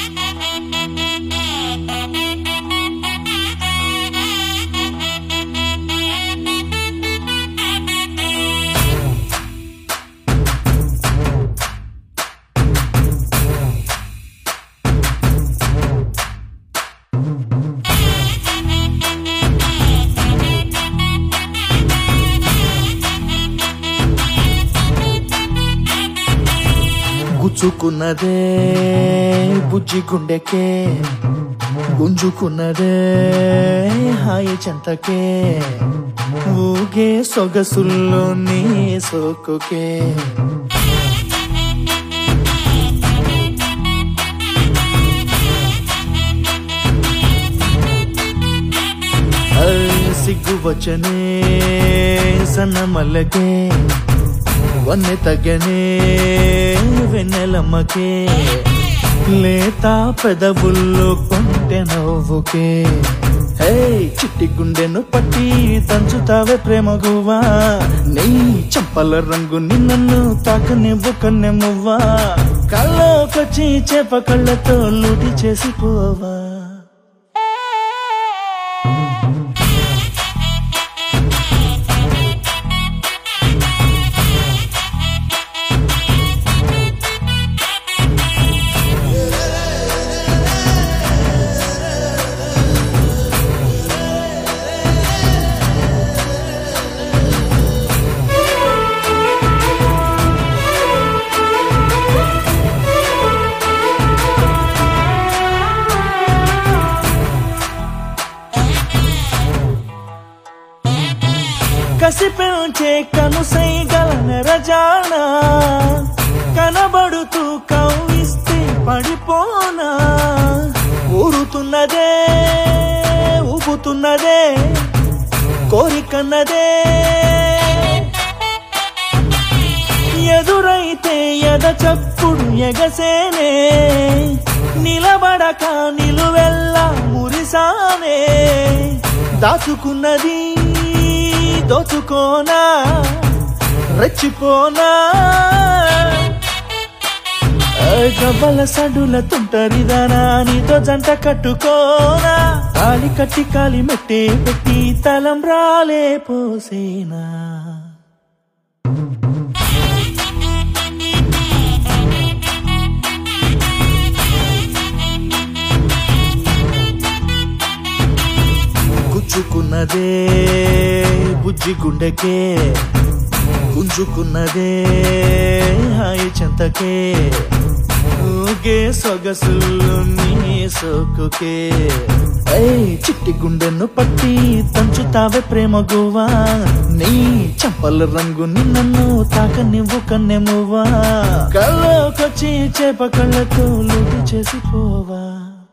గుచ్చుకున్నదే బుజ్జి గుండెకే గుంజుకున్నదే హాయి చెంతకే ఊగే సొగసుల్లో నీ సోకుకే అయ్ సిగ్గు వచ్చనే సన్న మల్లకే వన్నె తగ్గనే వెన్నెలమ్మకే లేత పెదవుల్లో కొంటె నవ్వుకే హే చిట్టి గుండెను పట్టి దంచుతావే ప్రేమ గువ్వా నీ చంపల రంగు నిన్ను తాకనివ్వు కన్నెమువ్వా కళ్ళకొచ్చి చేప కళ్ళతో లూటి చేసిపోవా కసి పెంచే కనుసై గల రజానా కనబడుతూ కవ్విస్తే పడిపోనా ఊరుతున్నదే ఊపుతున్నదే కోరికన్నదే ఎదురైతే ఎద చప్పుడు ఎగసేనే నిలబడక నిలువెల్లా మురిసానే దాచుకున్నది దోచుకోనా రెచ్చిపోనా గవ్వల సడుల తుంటరిదానా నీతో జంట కట్టుకోనా తాళి కట్టి కాలి మెట్టే పెట్టి తలం రాలే పోసేనా గుచ్చుకున్నదే బుజ్జి గుండెకే గుంజుకున్నదే హాయి చెంతకే ఊగే సొగసులు నీ సోకుకే ఏయ్ చిట్టి గుండెను పట్టి దంచుతావే ప్రేమ గువ్వా నీ చంపల రంగు నిన్ను తాకనివ్వు కన్నెమువ్వా కళ్ళకొచ్చి చేప కళ్ళతో లూటి చేసిపోవా